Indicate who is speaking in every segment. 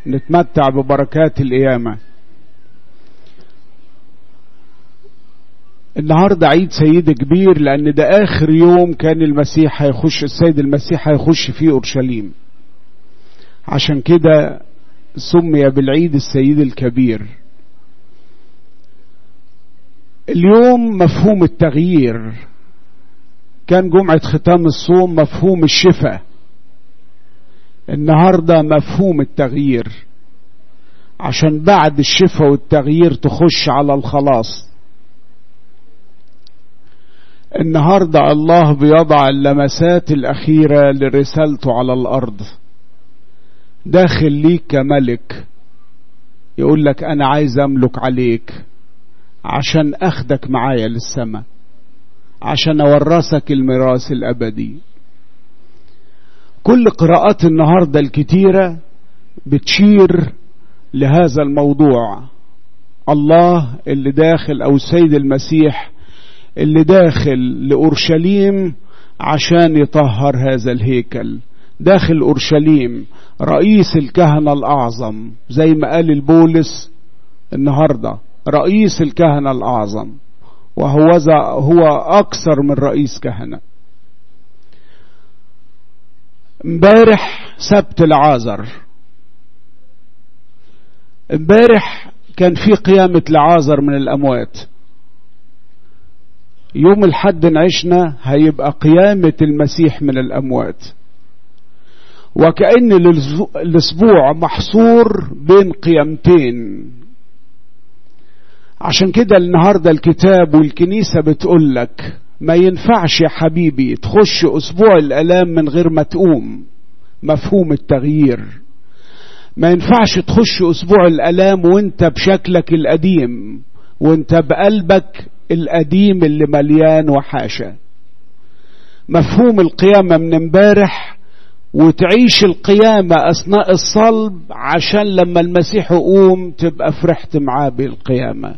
Speaker 1: نتمتع ببركات القيامة النهاردة عيد سيد كبير لأن ده آخر يوم كان المسيح هيخش السيد المسيح هيخش فيه أورشليم عشان كده سمي بالعيد السيد الكبير اليوم مفهوم التغيير كان جمعة ختام الصوم مفهوم الشفاء النهاردة مفهوم التغيير عشان بعد الشفاء والتغيير تخش على الخلاص النهاردة الله بيضع اللمسات الأخيرة لرسالته على الأرض داخل ليك كملك يقول لك أنا عايز أملك عليك عشان أخدك معايا للسماء عشان أورثك الميراث الأبدي كل قراءات النهاردة الكتيرة بتشير لهذا الموضوع الله اللي داخل أو السيد المسيح اللي داخل لأورشليم عشان يطهر هذا الهيكل داخل أورشليم رئيس الكهنة الأعظم زي ما قال البولس النهاردة رئيس الكهنة الأعظم وهو هو أكثر من رئيس كهنة امبارح سبت العازر امبارح كان في قيامة لعازر من الأموات يوم الحد عشنا هيبقى قيامة المسيح من الأموات وكأن الأسبوع محصور بين قيامتين عشان كده النهاردة الكتاب والكنيسة بتقول لك ما ينفعش يا حبيبي تخش أسبوع الألام من غير ما تقوم مفهوم التغيير ما ينفعش تخش أسبوع الألام وانت بشكلك القديم وانت بقلبك القديم اللي مليان وحاشا مفهوم القيامة من امبارح وتعيش القيامة أثناء الصلب عشان لما المسيح يقوم تبقى فرحت معاه بالقيامة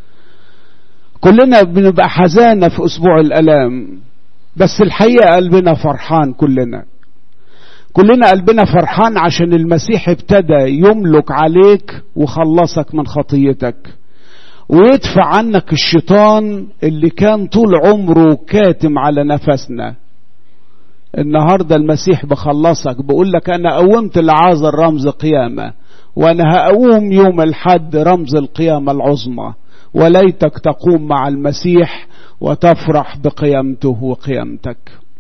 Speaker 1: كلنا بنبقى حزانة في أسبوع الألام بس الحقيقة قلبنا فرحان كلنا كلنا قلبنا فرحان عشان المسيح ابتدى يملك عليك وخلصك من خطيتك ويدفع عنك الشيطان اللي كان طول عمره كاتم على نفسنا النهارده المسيح بخلصك بقول لك انا قومت العازر رمز قيامه وانا هقوم يوم الحد رمز القيامه العظمى وليتك تقوم مع المسيح وتفرح بقيامته وقيامتك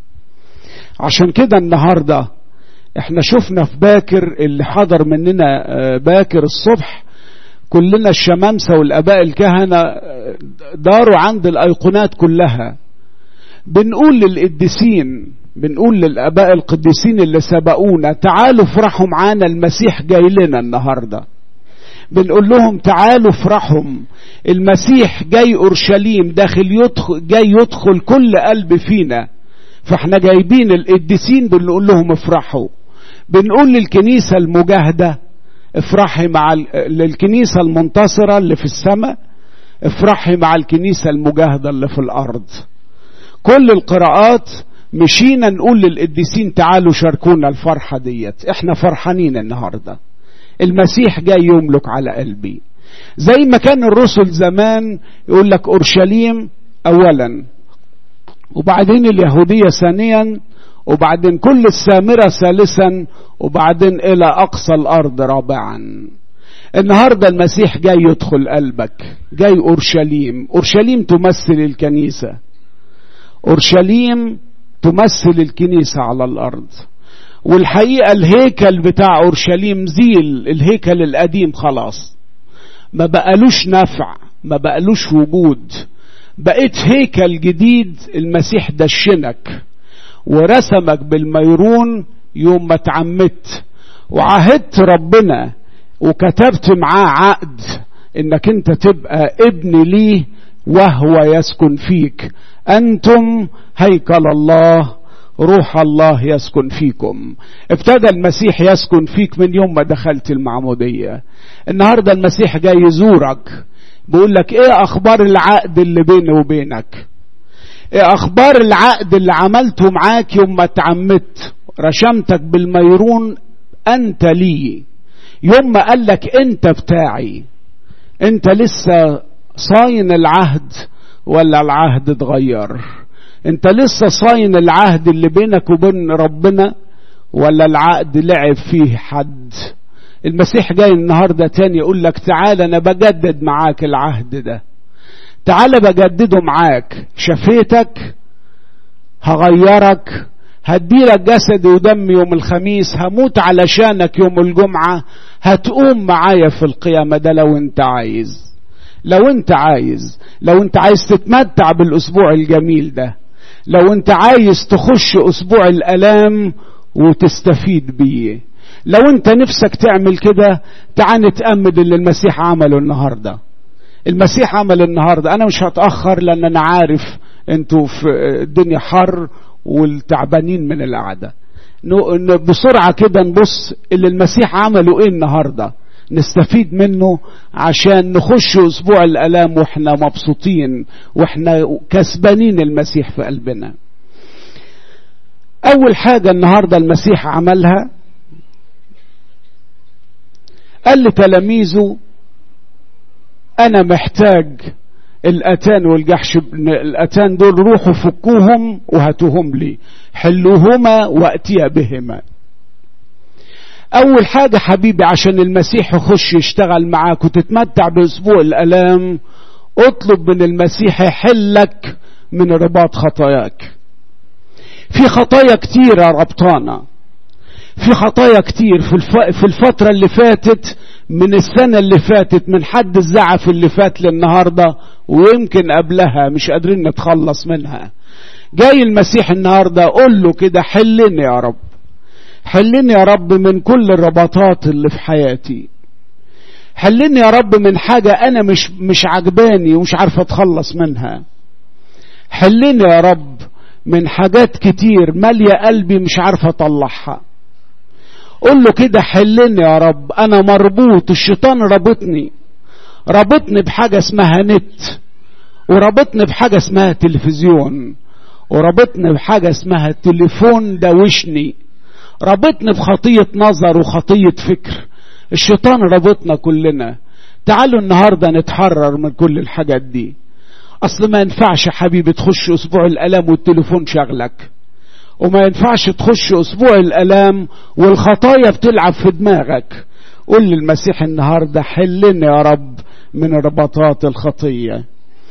Speaker 1: عشان كده النهارده احنا شفنا في باكر اللي حضر مننا باكر الصبح كلنا الشمامسة والأباء الكهنة داروا عند الأيقونات كلها بنقول للقديسين بنقول للآباء القديسين اللي سبقونا تعالوا افرحوا معانا المسيح جاي لنا النهارده بنقول لهم تعالوا افرحوا المسيح جاي اورشليم داخل يدخل جاي يدخل كل قلب فينا فاحنا جايبين القديسين بنقول لهم افرحوا بنقول للكنيسه المجاهده افرحي مع للكنيسه المنتصره اللي في السماء افرحي مع الكنيسه المجاهده اللي في الارض كل القراءات مشينا نقول للقديسين تعالوا شاركونا الفرحة ديت احنا فرحانين النهاردة المسيح جاي يملك على قلبي زي ما كان الرسل زمان يقول لك أورشليم أولا وبعدين اليهودية ثانيا وبعدين كل السامرة ثالثا وبعدين إلى أقصى الأرض رابعا النهاردة المسيح جاي يدخل قلبك جاي أورشليم أورشليم تمثل الكنيسة أورشليم تمثل الكنيسة على الأرض والحقيقة الهيكل بتاع أورشليم زيل الهيكل القديم خلاص ما بقالوش نفع ما بقالوش وجود بقيت هيكل جديد المسيح دشنك ورسمك بالميرون يوم ما اتعمدت وعهدت ربنا وكتبت معاه عقد انك انت تبقى ابن ليه وهو يسكن فيك انتم هيكل الله روح الله يسكن فيكم ابتدى المسيح يسكن فيك من يوم ما دخلت المعمودية النهاردة المسيح جاي يزورك بيقول لك ايه اخبار العقد اللي بيني وبينك ايه اخبار العقد اللي عملته معاك يوم ما اتعمدت رشمتك بالميرون انت لي يوم ما قال لك انت بتاعي انت لسه صاين العهد ولا العهد اتغير انت لسه صاين العهد اللي بينك وبين ربنا ولا العقد لعب فيه حد المسيح جاي النهارده تاني يقول لك تعالى انا بجدد معاك العهد ده تعالى بجدده معاك شفيتك هغيرك هديلك جسدي ودمي يوم الخميس هموت علشانك يوم الجمعة هتقوم معايا في القيامة ده لو انت عايز لو انت عايز لو انت عايز تتمتع بالاسبوع الجميل ده لو انت عايز تخش اسبوع الالام وتستفيد بيه لو انت نفسك تعمل كده تعال نتأمل اللي المسيح عمله النهارده المسيح عمل النهارده انا مش هتاخر لان انا عارف انتوا في الدنيا حر والتعبانين من القعده بسرعه كده نبص اللي المسيح عمله ايه النهارده نستفيد منه عشان نخش اسبوع الالام واحنا مبسوطين واحنا كسبانين المسيح في قلبنا اول حاجه النهارده المسيح عملها قال لتلاميذه انا محتاج الاتان والجحش الاتان دول روحوا فكوهم وهاتوهم لي حلوهما واتي بهما اول حاجه حبيبي عشان المسيح يخش يشتغل معاك وتتمتع باسبوع الالام اطلب من المسيح يحلك من رباط خطاياك في خطايا كتيرة ربطانة في خطايا كتير في, الف... في الفترة اللي فاتت من السنة اللي فاتت من حد الزعف اللي فات للنهاردة ويمكن قبلها مش قادرين نتخلص منها جاي المسيح النهاردة قول له كده حلني يا رب حلني يا رب من كل الرباطات اللي في حياتي حلني يا رب من حاجة أنا مش مش عجباني ومش عارف أتخلص منها حلني يا رب من حاجات كتير مالية قلبي مش عارف أطلعها قول له كده حلني يا رب أنا مربوط الشيطان ربطني ربطني بحاجة اسمها نت وربطني بحاجة اسمها تلفزيون وربطني بحاجة اسمها تليفون دوشني ربطني بخطية نظر وخطية فكر الشيطان ربطنا كلنا تعالوا النهاردة نتحرر من كل الحاجات دي اصل ما ينفعش حبيبي تخش اسبوع الالام والتليفون شغلك وما ينفعش تخش اسبوع الالام والخطايا بتلعب في دماغك قول للمسيح النهارده حلني يا رب من رباطات الخطيه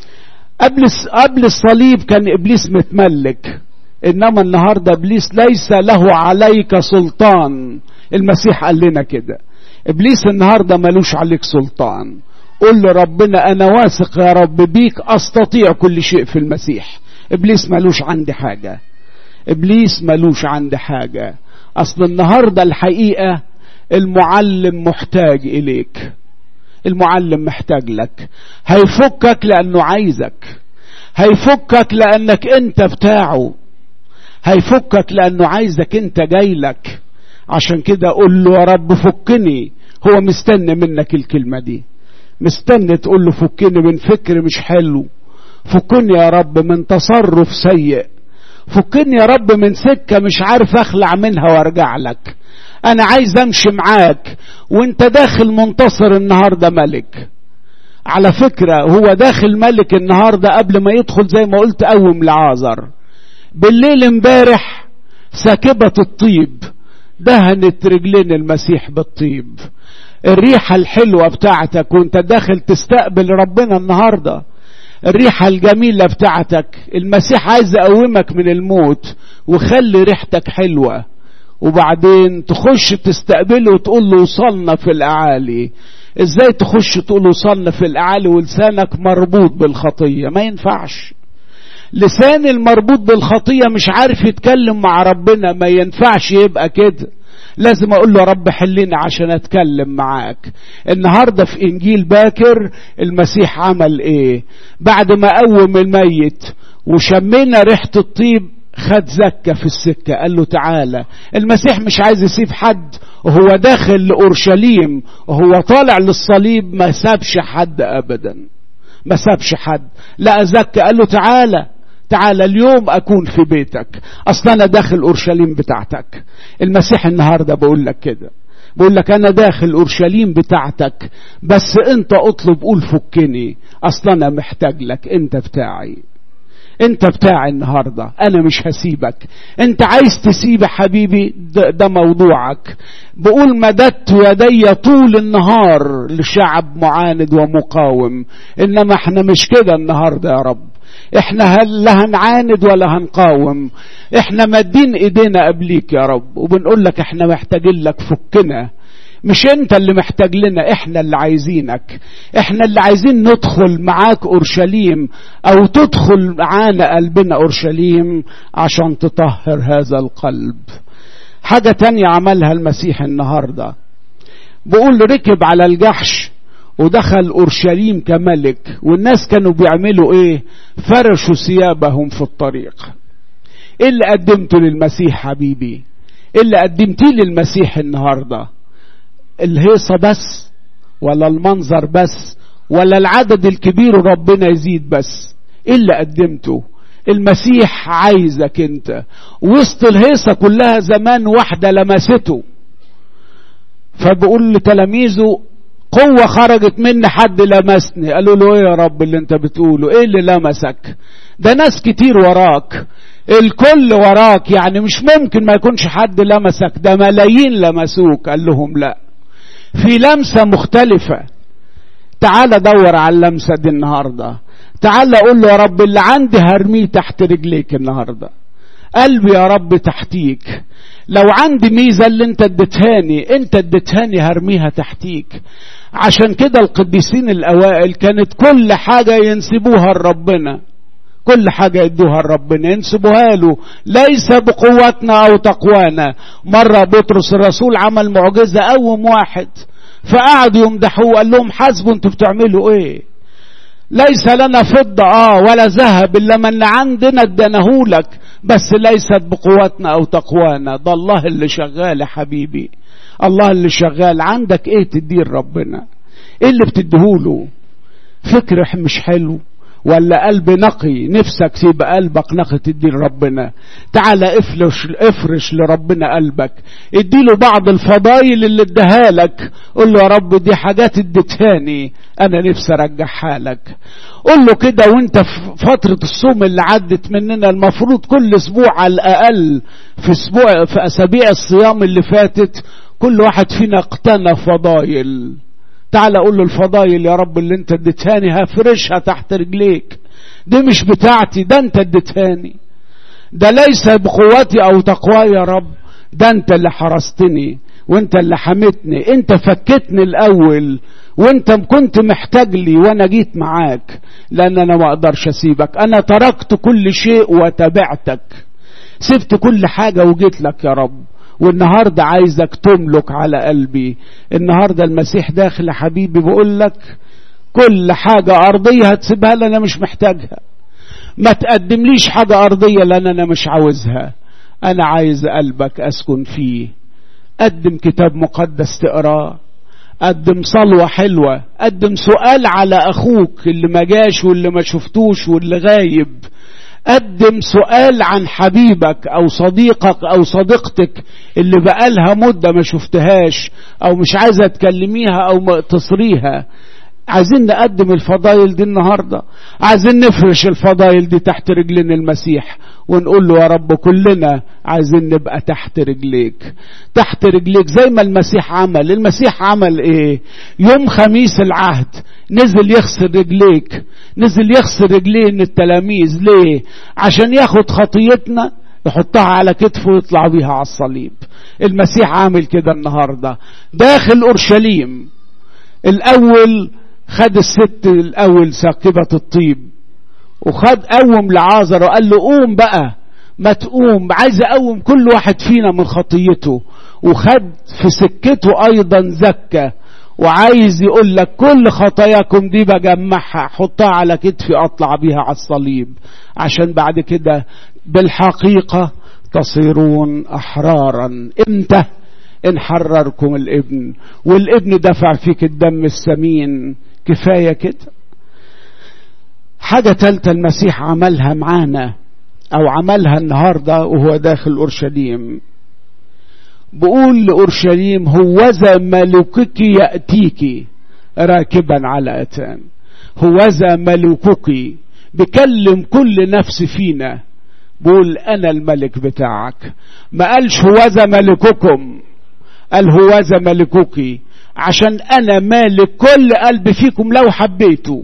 Speaker 1: قبل قبل الصليب كان ابليس متملك انما النهارده ابليس ليس له عليك سلطان المسيح قال لنا كده ابليس النهارده ملوش عليك سلطان قل لربنا انا واثق يا رب بيك استطيع كل شيء في المسيح ابليس ملوش عندي حاجه ابليس ملوش عندي حاجه اصل النهارده الحقيقه المعلم محتاج اليك المعلم محتاج لك هيفكك لانه عايزك هيفكك لانك انت بتاعه هيفكك لانه عايزك انت جاي لك عشان كده قول له يا رب فكني هو مستني منك الكلمه دي مستني تقول له فكني من فكر مش حلو فكني يا رب من تصرف سيء فكني يا رب من سكه مش عارف اخلع منها وارجع لك انا عايز امشي معاك وانت داخل منتصر النهارده ملك على فكره هو داخل ملك النهارده قبل ما يدخل زي ما قلت قوم لعازر بالليل امبارح ساكبه الطيب دهنت رجلين المسيح بالطيب الريحة الحلوة بتاعتك وانت داخل تستقبل ربنا النهاردة الريحة الجميلة بتاعتك المسيح عايز يقومك من الموت وخلي ريحتك حلوة وبعدين تخش تستقبله وتقول له وصلنا في الأعالي ازاي تخش تقول وصلنا في الأعالي ولسانك مربوط بالخطية ما ينفعش لسان المربوط بالخطية مش عارف يتكلم مع ربنا ما ينفعش يبقى كده لازم اقول له رب حلني عشان اتكلم معاك النهارده في انجيل باكر المسيح عمل ايه بعد ما قوم الميت وشمينا ريحه الطيب خد زكة في السكة قال له تعالى المسيح مش عايز يسيب حد وهو داخل لأورشليم وهو طالع للصليب ما سابش حد أبدا ما سابش حد لقى زكة قال له تعالى تعالى اليوم اكون في بيتك اصل انا داخل اورشليم بتاعتك المسيح النهارده بقول لك كده بقول لك انا داخل اورشليم بتاعتك بس انت اطلب قول فكني اصلا انا محتاج لك انت بتاعي انت بتاعي النهاردة انا مش هسيبك انت عايز تسيب حبيبي ده, ده موضوعك بقول مددت يدي طول النهار لشعب معاند ومقاوم انما احنا مش كده النهاردة يا رب احنا لا هنعاند ولا هنقاوم احنا مادين ايدينا قبليك يا رب وبنقول لك احنا محتاجين لك فكنا مش انت اللي محتاج لنا احنا اللي عايزينك احنا اللي عايزين ندخل معاك اورشليم او تدخل معانا قلبنا اورشليم عشان تطهر هذا القلب حاجة تانية عملها المسيح النهاردة بقول ركب على الجحش ودخل اورشليم كملك والناس كانوا بيعملوا ايه فرشوا ثيابهم في الطريق ايه اللي قدمته للمسيح حبيبي ايه اللي قدمتيه للمسيح النهارده الهيصة بس ولا المنظر بس ولا العدد الكبير وربنا يزيد بس ايه اللي قدمته المسيح عايزك انت وسط الهيصة كلها زمان واحدة لمسته فبقول لتلاميذه قوة خرجت مني حد لمسني قالوا له ايه يا رب اللي انت بتقوله ايه اللي لمسك ده ناس كتير وراك الكل وراك يعني مش ممكن ما يكونش حد لمسك ده ملايين لمسوك قال لهم لا في لمسة مختلفة تعال دور على اللمسة دي النهاردة تعال اقول له يا رب اللي عندي هرميه تحت رجليك النهاردة قلبي يا رب تحتيك لو عندي ميزة اللي انت اديتهاني انت اديتهاني هرميها تحتيك عشان كده القديسين الاوائل كانت كل حاجة ينسبوها لربنا كل حاجة يدوها لربنا ينسبوها له ليس بقوتنا او تقوانا مرة بطرس الرسول عمل معجزة قوم واحد فقعدوا يمدحوه قال لهم حاسبوا انتوا بتعملوا ايه ليس لنا فضة اه ولا ذهب الا من عندنا ادانهولك بس ليست بقوتنا او تقوانا ده الله اللي شغال يا حبيبي الله اللي شغال عندك ايه تدير ربنا ايه اللي بتديهوله فكر مش حلو ولا قلب نقي نفسك يبقى قلبك نقي تدي لربنا تعال افرش افرش لربنا قلبك اديله بعض الفضايل اللي اداها لك قول له يا رب دي حاجات اديتهاني انا نفسي ارجعها لك قول له كده وانت في فترة الصوم اللي عدت مننا المفروض كل اسبوع على الاقل في اسبوع في اسابيع الصيام اللي فاتت كل واحد فينا اقتنى فضايل تعال اقول له الفضايل يا رب اللي انت اديتهاني هفرشها تحت رجليك دي مش بتاعتي ده انت اديتهاني ده ليس بقوتي او تقواي يا رب ده انت اللي حرستني وانت اللي حمتني انت فكتني الاول وانت كنت محتاج لي وانا جيت معاك لان انا ما اقدرش اسيبك انا تركت كل شيء وتبعتك سبت كل حاجة وجيت لك يا رب والنهاردة عايزك تملك على قلبي النهاردة المسيح داخل يا حبيبي بقول لك كل حاجة أرضية هتسيبها لأنا مش محتاجها ما تقدمليش حاجة أرضية لأن أنا مش عاوزها أنا عايز قلبك أسكن فيه قدم كتاب مقدس تقراه قدم صلوة حلوة قدم سؤال على أخوك اللي ما جاش واللي ما شفتوش واللي غايب قدم سؤال عن حبيبك او صديقك او صديقتك اللي بقالها مدة ما شفتهاش او مش عايزة تكلميها او تصريها عايزين نقدم الفضائل دي النهاردة عايزين نفرش الفضائل دي تحت رجلين المسيح ونقول له يا رب كلنا عايزين نبقى تحت رجليك تحت رجليك زي ما المسيح عمل المسيح عمل ايه يوم خميس العهد نزل يغسل رجليك نزل يغسل رجلين التلاميذ ليه عشان ياخد خطيتنا يحطها على كتفه ويطلع بيها على الصليب المسيح عامل كده النهاردة داخل أورشليم الأول خد الست الأول ساكبة الطيب وخد قوم لعازر وقال له قوم بقى ما تقوم عايز اقوم كل واحد فينا من خطيته وخد في سكته ايضا زكة وعايز يقول لك كل خطاياكم دي بجمعها حطها على كتفي اطلع بيها على الصليب عشان بعد كده بالحقيقة تصيرون احرارا امتى ان حرركم الابن والابن دفع فيك الدم الثمين كفاية كده حاجة تالتة المسيح عملها معانا او عملها النهاردة وهو داخل اورشليم بقول لأورشليم هوذا ملكك يأتيك راكبا على أتان هوذا ملكك بكلم كل نفس فينا بقول أنا الملك بتاعك ما قالش هوذا ملككم قال هوذا ملكك عشان أنا مالك كل قلب فيكم لو حبيته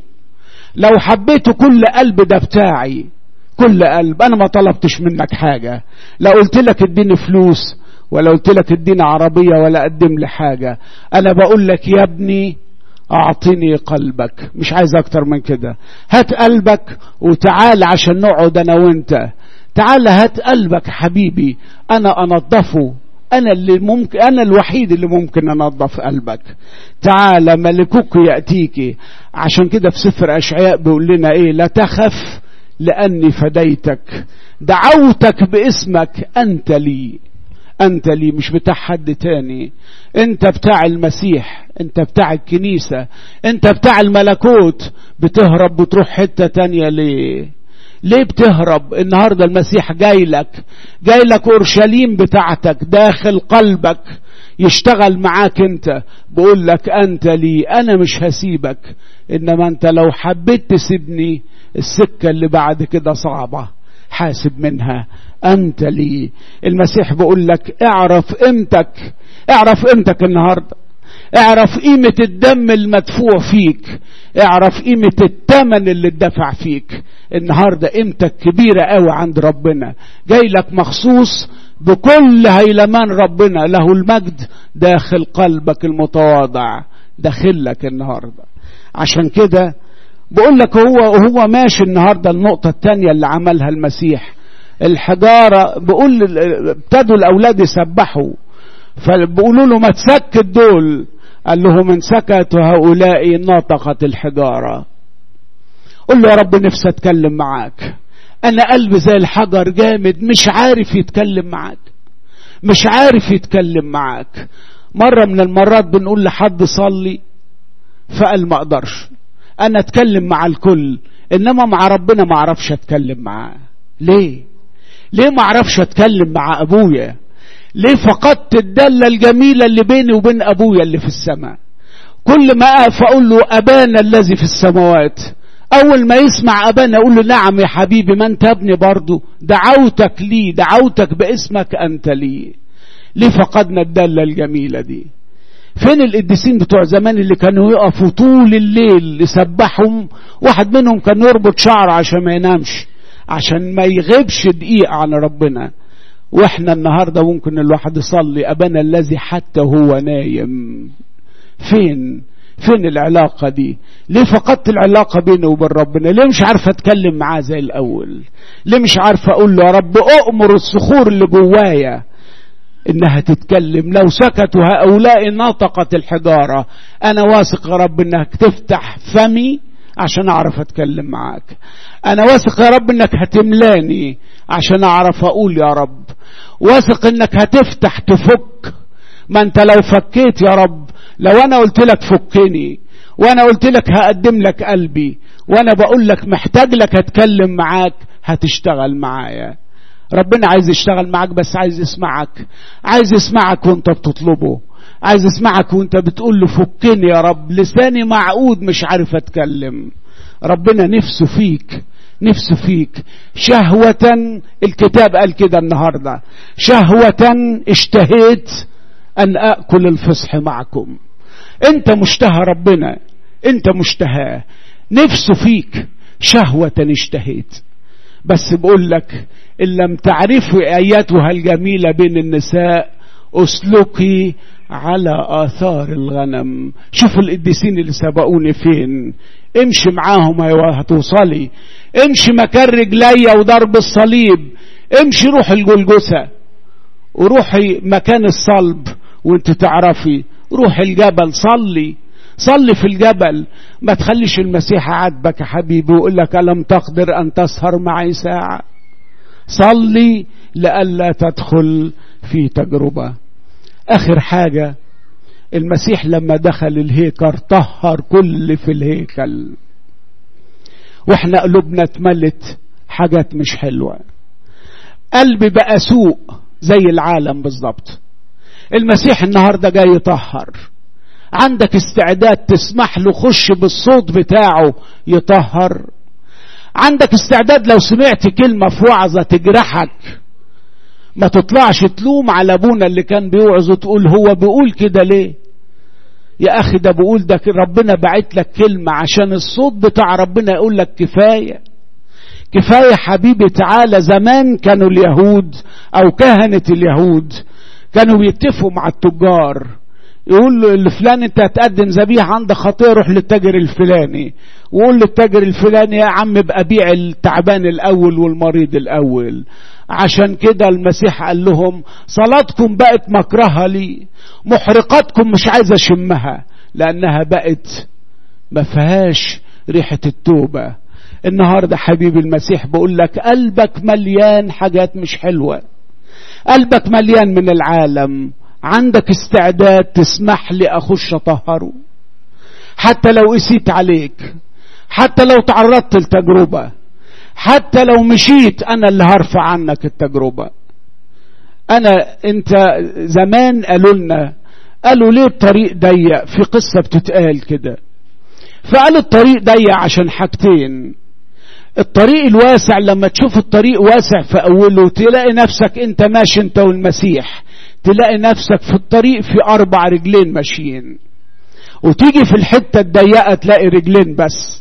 Speaker 1: لو حبيته كل قلب ده بتاعي كل قلب أنا ما طلبتش منك حاجة لا قلت لك اديني فلوس ولا قلت لك اديني عربية ولا قدم لي حاجة أنا بقول لك يا ابني أعطني قلبك مش عايز أكتر من كده هات قلبك وتعال عشان نقعد أنا وأنت تعال هات قلبك حبيبي أنا أنظفه أنا اللي ممكن أنا الوحيد اللي ممكن أنظف قلبك تعال ملكك يأتيك عشان كده في سفر أشعياء بيقول لنا إيه لا تخف لأني فديتك دعوتك باسمك أنت لي أنت لي مش بتاع حد تاني أنت بتاع المسيح أنت بتاع الكنيسة أنت بتاع الملكوت بتهرب بتروح حتة تانية ليه ليه بتهرب النهاردة المسيح جاي لك جاي لك أورشليم بتاعتك داخل قلبك يشتغل معاك انت بقول لك انت لي انا مش هسيبك انما انت لو حبيت تسيبني السكة اللي بعد كده صعبة حاسب منها انت لي المسيح بيقول لك اعرف قيمتك اعرف قيمتك النهارده اعرف قيمة الدم المدفوع فيك اعرف قيمة الثمن اللي اتدفع فيك النهاردة قيمتك كبيرة قوي عند ربنا جاي لك مخصوص بكل هيلمان ربنا له المجد داخل قلبك المتواضع داخل لك النهاردة عشان كده بقول لك هو وهو ماشي النهاردة النقطة الثانية اللي عملها المسيح الحجارة بقول ابتدوا الأولاد يسبحوا فبيقولوا له ما تسكت دول قال لهم ان سكتوا هؤلاء نطقت الحجارة قل له يا رب نفسي اتكلم معاك انا قلبي زي الحجر جامد مش عارف يتكلم معاك مش عارف يتكلم معاك مرة من المرات بنقول لحد صلي فقال ما اقدرش انا اتكلم مع الكل انما مع ربنا ما اعرفش اتكلم معاه ليه ليه ما اعرفش اتكلم مع ابويا ليه فقدت الدلة الجميلة اللي بيني وبين أبويا اللي في السماء كل ما أقف أقول له أبانا الذي في السماوات أول ما يسمع أبانا أقول له نعم يا حبيبي ما أنت ابني برضو دعوتك لي دعوتك باسمك أنت لي ليه فقدنا الدلة الجميلة دي فين القديسين بتوع زمان اللي كانوا يقفوا طول الليل يسبحهم واحد منهم كان يربط شعره عشان ما ينامش عشان ما يغيبش دقيقة عن ربنا واحنا النهارده ممكن الواحد يصلي ابانا الذي حتى هو نايم فين فين العلاقة دي ليه فقدت العلاقة بيني وبين ربنا ليه مش عارف اتكلم معاه زي الاول ليه مش عارف اقول له يا رب اؤمر الصخور اللي جوايا انها تتكلم لو سكتوا هؤلاء نطقت الحجارة انا واثق يا رب انك تفتح فمي عشان اعرف اتكلم معاك انا واثق يا رب انك هتملاني عشان اعرف اقول يا رب واثق انك هتفتح تفك ما انت لو فكيت يا رب لو انا قلت لك فكني وانا قلت لك هقدم لك قلبي وانا بقول لك محتاج لك اتكلم معاك هتشتغل معايا ربنا عايز يشتغل معاك بس عايز يسمعك عايز يسمعك وانت بتطلبه عايز يسمعك وانت بتقول له فكني يا رب لساني معقود مش عارف اتكلم ربنا نفسه فيك نفسه فيك شهوة الكتاب قال كده النهاردة شهوة اشتهيت أن أكل الفصح معكم أنت مشتهى ربنا أنت مشتهاه نفسه فيك شهوة اشتهيت بس بقول لك إن لم تعرفي آياتها الجميلة بين النساء أسلكي على آثار الغنم شوفوا القديسين اللي سبقوني فين امشي معاهم هتوصلي امشي مكان رجليا وضرب الصليب امشي روح الجلجسة وروحي مكان الصلب وانت تعرفي روح الجبل صلي صلي في الجبل ما تخليش المسيح عاتبك يا حبيبي ويقول لك ألم تقدر أن تسهر معي ساعة صلي لئلا تدخل في تجربة آخر حاجة المسيح لما دخل الهيكل طهر كل في الهيكل واحنا قلوبنا اتملت حاجات مش حلوة قلبي بقى سوء زي العالم بالظبط المسيح النهاردة جاي يطهر عندك استعداد تسمح له خش بالصوت بتاعه يطهر عندك استعداد لو سمعت كلمة في وعظة تجرحك ما تطلعش تلوم على ابونا اللي كان بيوعظ وتقول هو بيقول كده ليه يا اخي ده بيقول ده ربنا بعت لك كلمة عشان الصوت بتاع ربنا يقول لك كفاية كفاية حبيبي تعالى زمان كانوا اليهود او كهنة اليهود كانوا بيتفقوا مع التجار يقول له الفلان انت هتقدم ذبيحه عند خطيه روح للتاجر الفلاني وقول للتاجر الفلاني يا عم ابقى بيع التعبان الاول والمريض الاول عشان كده المسيح قال لهم صلاتكم بقت مكرهه لي محرقاتكم مش عايز اشمها لانها بقت ما فيهاش ريحه التوبه النهارده حبيبي المسيح بقول لك قلبك مليان حاجات مش حلوه قلبك مليان من العالم عندك استعداد تسمح لي اخش اطهره حتى لو قسيت عليك حتى لو تعرضت لتجربة حتى لو مشيت انا اللي هرفع عنك التجربة انا انت زمان قالوا لنا قالوا ليه الطريق ضيق في قصة بتتقال كده فقال الطريق ضيق عشان حاجتين الطريق الواسع لما تشوف الطريق واسع في اوله تلاقي نفسك انت ماشي انت والمسيح تلاقي نفسك في الطريق في اربع رجلين ماشيين وتيجي في الحتة الضيقة تلاقي رجلين بس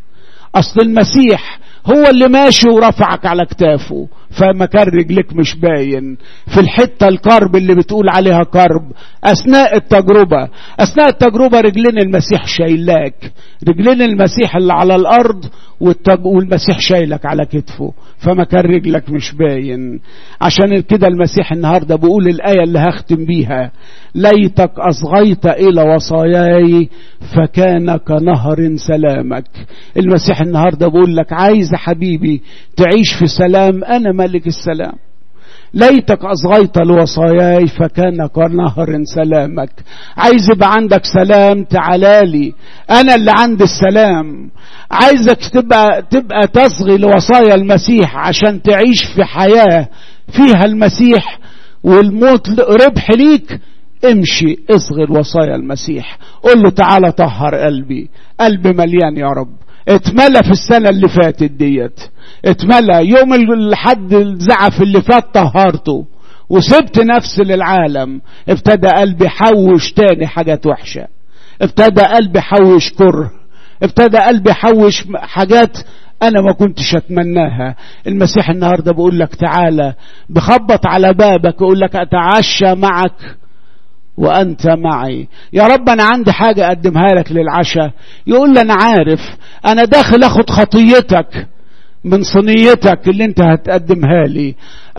Speaker 1: اصل المسيح هو اللي ماشي ورفعك على كتافه فمكان رجلك مش باين في الحتة الكرب اللي بتقول عليها كرب أثناء التجربة أثناء التجربة رجلين المسيح شايلاك رجلين المسيح اللي على الأرض والمسيح شايلك على كتفه فمكان رجلك مش باين عشان كده المسيح النهاردة بيقول الآية اللي هختم بيها ليتك أصغيت إلى وصاياي فكان كنهر سلامك المسيح النهاردة بيقول لك عايز حبيبي تعيش في سلام أنا ملك السلام ليتك أصغيت لوصاياي فكان كنهر سلامك عايز يبقى عندك سلام تعالالي أنا اللي عندي السلام عايزك تبقى, تبقى تصغي لوصايا المسيح عشان تعيش في حياة فيها المسيح والموت ربح ليك امشي اصغر وصايا المسيح قل له تعالى طهر قلبي قلبي مليان يا رب اتملى في السنة اللي فاتت ديت اتملى يوم الحد الزعف اللي فات طهرته وسبت نفسي للعالم ابتدى قلبي حوش تاني حاجات وحشة ابتدى قلبي حوش كره ابتدى قلبي حوش حاجات انا ما كنتش اتمناها المسيح النهاردة بقول لك تعالى بخبط على بابك يقول لك اتعشى معك وأنت معي يا رب أنا عندي حاجة أقدمها لك للعشاء يقول لي أنا عارف أنا داخل أخد خطيتك من صينيتك اللي أنت هتقدمها لي